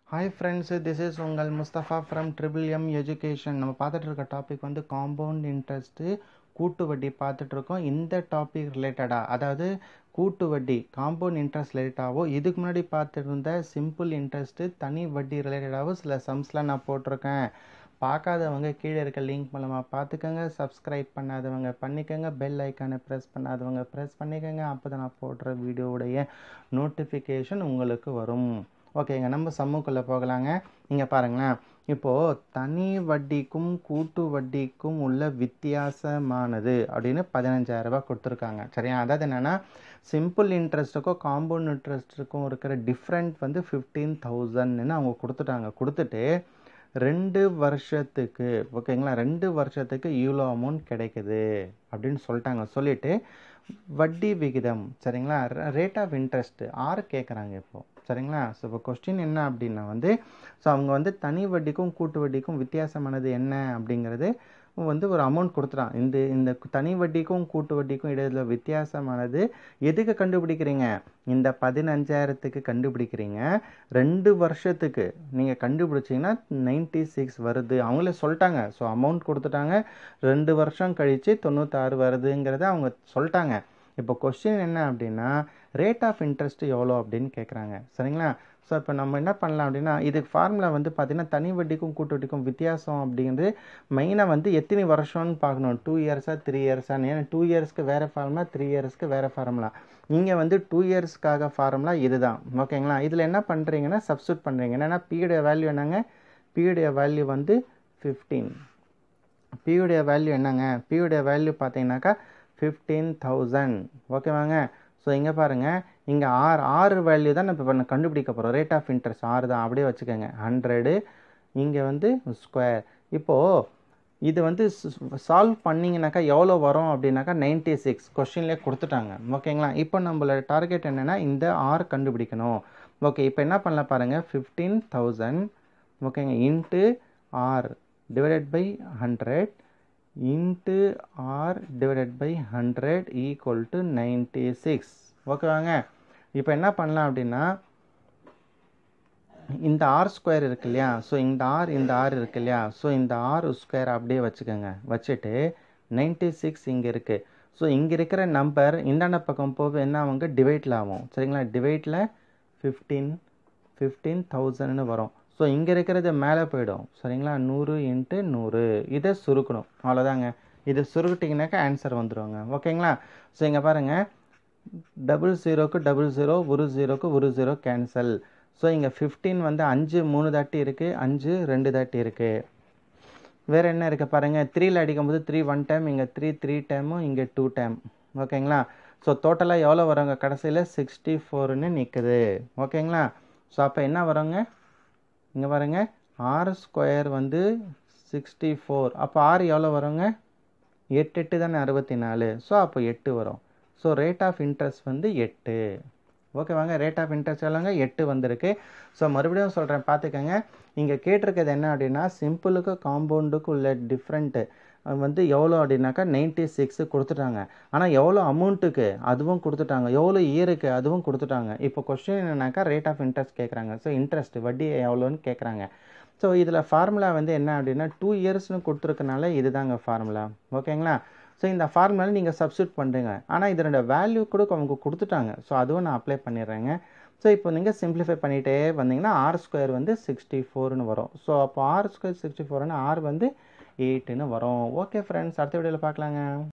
hi friends this is உங்கள் Mustafa from triple M education நம்ம பார்த்துட்டு இருக்க டாபிக் வந்து காம்பவுண்ட் இன்ட்ரெஸ்ட்டு கூட்டு வட்டி பார்த்துட்ருக்கோம் இந்த டாபிக் ரிலேட்டடாக அதாவது கூட்டு வட்டி காம்பவுண்ட் இன்ட்ரெஸ்ட் ரிலேட்டடாகவோ இதுக்கு முன்னாடி பார்த்துட்டு இருந்த சிம்பிள் இன்ட்ரெஸ்ட்டு தனி வட்டி ரிலேட்டடாகவோ சில சம்ஸ்லாம் நான் போட்டிருக்கேன் பார்க்காதவங்க கீழே இருக்க லிங்க் மூலமாக பார்த்துக்கோங்க சப்ஸ்கிரைப் பண்ணாதவங்க பண்ணிக்கோங்க பெல் ஐக்கானை ப்ரெஸ் பண்ணாதவங்க ப்ரெஸ் பண்ணிக்கோங்க அப்போ தான் நான் போடுற வீடியோவுடைய நோட்டிஃபிகேஷன் உங்களுக்கு வரும் ஓகேங்க நம்ம சம்முக்குள்ளே போகலாங்க இங்கே பாருங்களேன் இப்போது தனி வட்டிக்கும் கூட்டு வட்டிக்கும் உள்ள வித்தியாசமானது அப்படின்னு பதினஞ்சாயிரரூபா கொடுத்துருக்காங்க சரியா அதாவது என்னென்னா சிம்பிள் இன்ட்ரெஸ்ட்டுக்கும் காம்பவுண்ட் இன்ட்ரெஸ்ட்டுக்கும் இருக்கிற டிஃப்ரெண்ட் வந்து ஃபிஃப்டீன் தௌசண்ட்னு அவங்க கொடுத்துட்டாங்க கொடுத்துட்டு ரெண்டு வருஷத்துக்கு ஓகேங்களா ரெண்டு வருஷத்துக்கு இவ்வளோ அமௌண்ட் கிடைக்குது அப்படின்னு சொல்லிட்டாங்க சொல்லிவிட்டு வட்டி விகிதம் சரிங்களா ரேட் ஆஃப் இன்ட்ரெஸ்ட் ஆறு கேட்குறாங்க இப்போது சரிங்களா ஸோ இப்போ கொஸ்டின் என்ன அப்படின்னா வந்து ஸோ அவங்க வந்து தனி வட்டிக்கும் கூட்டு வட்டிக்கும் வித்தியாசமானது என்ன அப்படிங்கிறது வந்து ஒரு அமௌண்ட் கொடுத்துட்டான் இந்த இந்த தனி வட்டிக்கும் கூட்டு வட்டிக்கும் இடையில வித்தியாசமானது எதுக்கு கண்டுபிடிக்கிறீங்க இந்த பதினஞ்சாயிரத்துக்கு கண்டுபிடிக்கிறீங்க ரெண்டு வருஷத்துக்கு நீங்கள் கண்டுபிடிச்சிங்கன்னா நைன்டி சிக்ஸ் வருது அவங்களே சொல்லிட்டாங்க ஸோ அமௌண்ட் கொடுத்துட்டாங்க ரெண்டு வருஷம் கழித்து தொண்ணூத்தாறு வருதுங்கிறத அவங்க சொல்லிட்டாங்க இப்போ கொஸ்டின் என்ன அப்படின்னா ரேட் ஆஃப் இன்ட்ரெஸ்ட் எவ்வளோ அப்படின்னு கேட்குறாங்க சரிங்களா ஸோ இப்போ நம்ம என்ன பண்ணலாம் அப்படின்னா இதுக்கு ஃபார்முலா வந்து பார்த்திங்கன்னா தனி வட்டிக்கும் கூட்டு வட்டிக்கும் வித்தியாசம் அப்படிங்கிறது மெயினாக வந்து எத்தனை வருஷம்னு பார்க்கணும் டூ இயர்ஸாக த்ரீ இயர்ஸாக ஏன்னா டூ இயர்ஸ்க்கு வேறு ஃபார்முலா த்ரீ இயர்ஸ்க்கு வேறு ஃபார்முலா இங்கே வந்து டூ இயர்ஸ்க்காக ஃபார்முலா இதுதான் ஓகேங்களா இதில் என்ன பண்ணுறீங்கன்னா சப்ஸ்டியூட் பண்ணுறீங்க என்னென்னா பியுடைய வேல்யூ என்னங்க பியுடைய வேல்யூ வந்து ஃபிஃப்டீன் பியுடைய வேல்யூ என்னங்க பியுடைய வேல்யூ பார்த்தீங்கன்னாக்கா ஃபிஃப்டீன் தௌசண்ட் ஓகேவாங்க ஸோ இங்கே பாருங்கள் இங்கே ஆறு ஆறு வேல்யூ தான் நம்ம இப்போ கண்டுபிடிக்க போகிறோம் ரேட் ஆஃப் இன்ட்ரெஸ்ட் ஆறு தான் அப்படியே வச்சுக்கோங்க ஹண்ட்ரடு இங்கே வந்து ஸ்கொயர் இப்போது இது வந்து சால்வ் பண்ணிங்கனாக்கா எவ்வளோ வரும் அப்படின்னாக்கா நைன்டி சிக்ஸ் கொஷின்லேயே கொடுத்துட்டாங்க ஓகேங்களா இப்போ நம்மளோட டார்கெட் என்னென்னா இந்த ஆர் கண்டுபிடிக்கணும் ஓகே இப்போ என்ன பண்ணலாம் பாருங்கள் ஃபிஃப்டீன் தௌசண்ட் ஓகேங்க into R divided by hundred into R divided by hundred equal to ninety six ஓகேவாங்க இப்போ என்ன பண்ணலாம் அப்படின்னா இந்த ஆர் ஸ்கொயர் இருக்கு இல்லையா ஸோ இந்த ஆர் இந்த ஆர் இருக்கு இல்லையா ஸோ இந்த ஆர் ஸ்கொயர் அப்படியே வச்சுக்கோங்க வச்சுட்டு நைன்டி சிக்ஸ் இங்கே இருக்குது ஸோ இங்கே இருக்கிற நம்பர் இந்தாண்ட பக்கம் போக என்ன அவங்க டிவைட்டில் ஆகும் சரிங்களா டிவைட்டில் ஃபிஃப்டீன் ஃபிஃப்டீன் தௌசண்ட்னு வரும் ஸோ இங்கே இருக்கிறது மேலே போயிடும் சரிங்களா நூறு இன்ட்டு நூறு இதை சுருக்கணும் அவ்வளோதாங்க இதை சுருக்கிட்டிங்கனாக்கா ஆன்சர் வந்துடுவாங்க ஓகேங்களா ஸோ இங்கே பாருங்கள் டபுள் ஜீரோக்கு டபுள் ஜீரோ ஒரு ஜீரோக்கு ஒரு ஜீரோ கேன்சல் ஸோ இங்கே ஃபிஃப்டீன் வந்து அஞ்சு மூணு தாட்டி இருக்குது அஞ்சு ரெண்டு தாட்டி இருக்குது வேறு என்ன இருக்குது பாருங்கள் த்ரீயில் அடிக்கும்போது த்ரீ ஒன் டைம் இங்கே த்ரீ த்ரீ டைமும் இங்கே டூ டைம் ஓகேங்களா ஸோ டோட்டலாக எவ்வளோ வருங்க கடைசியில் சிக்ஸ்டி ஃபோர்னு நிற்குது ஓகேங்களா ஸோ அப்போ என்ன வருங்க இங்கே பாருங்க ஆறு ஸ்கொயர் வந்து சிக்ஸ்டி ஃபோர் அப்போ ஆறு எவ்வளோ வருங்க எட்டு எட்டு தானே அறுபத்தி நாலு ஸோ அப்போ எட்டு வரும் ஸோ ரேட் ஆஃப் இன்ட்ரெஸ்ட் வந்து எட்டு ஓகே வாங்க ரேட் ஆஃப் இன்ட்ரெஸ்ட் எவ்வளோங்க எட்டு வந்திருக்கு ஸோ மறுபடியும் சொல்கிறேன் பார்த்துக்கோங்க இங்கே கேட்டிருக்கிறது என்ன அப்படின்னா சிம்பிளுக்கு காம்பவுண்டுக்கு உள்ள டிஃப்ரெண்ட்டு வந்து எவ்வளோ அப்படின்னாக்கா நைன்ட்டி சிக்ஸு கொடுத்துட்டாங்க ஆனால் எவ்வளோ அமௌண்ட்டுக்கு அதுவும் கொடுத்துட்டாங்க எவ்வளோ இயருக்கு அதுவும் கொடுத்துட்டாங்க இப்போ கொஸ்டின் என்னன்னாக்கா ரேட் ஆஃப் இன்ட்ரெஸ்ட் கேட்குறாங்க ஸோ இன்ட்ரெஸ்ட் வட்டி எவ்வளோன்னு கேட்குறாங்க ஸோ இதில் ஃபார்முலா வந்து என்ன அப்படின்னா டூ இயர்ஸ்னு கொடுத்துருக்கனால இதுதாங்க ஃபார்முலா ஓகேங்களா ஸோ இந்த ஃபார்முலாவில் நீங்கள் சப்ஸ்டியூட் பண்ணுறீங்க ஆனால் இதனோட வேல்யூ கூட அவங்க கொடுத்துட்டாங்க ஸோ அதுவும் நான் அப்ளை பண்ணிடுறேங்க ஸோ இப்போ நீங்கள் சிம்பிளிஃபை பண்ணிகிட்டே வந்தீங்கன்னா ஆர் ஸ்கொயர் வந்து சிக்ஸ்டி ஃபோர்னு வரும் ஸோ அப்போ ஆர் ஸ்கொயர் சிக்ஸ்டி ஃபோர்னு ஆர் வந்து எயிட்டுன்னு வரும் ஓகே ஃப்ரெண்ட்ஸ் அடுத்த வீடியோவில் பார்க்கலாங்க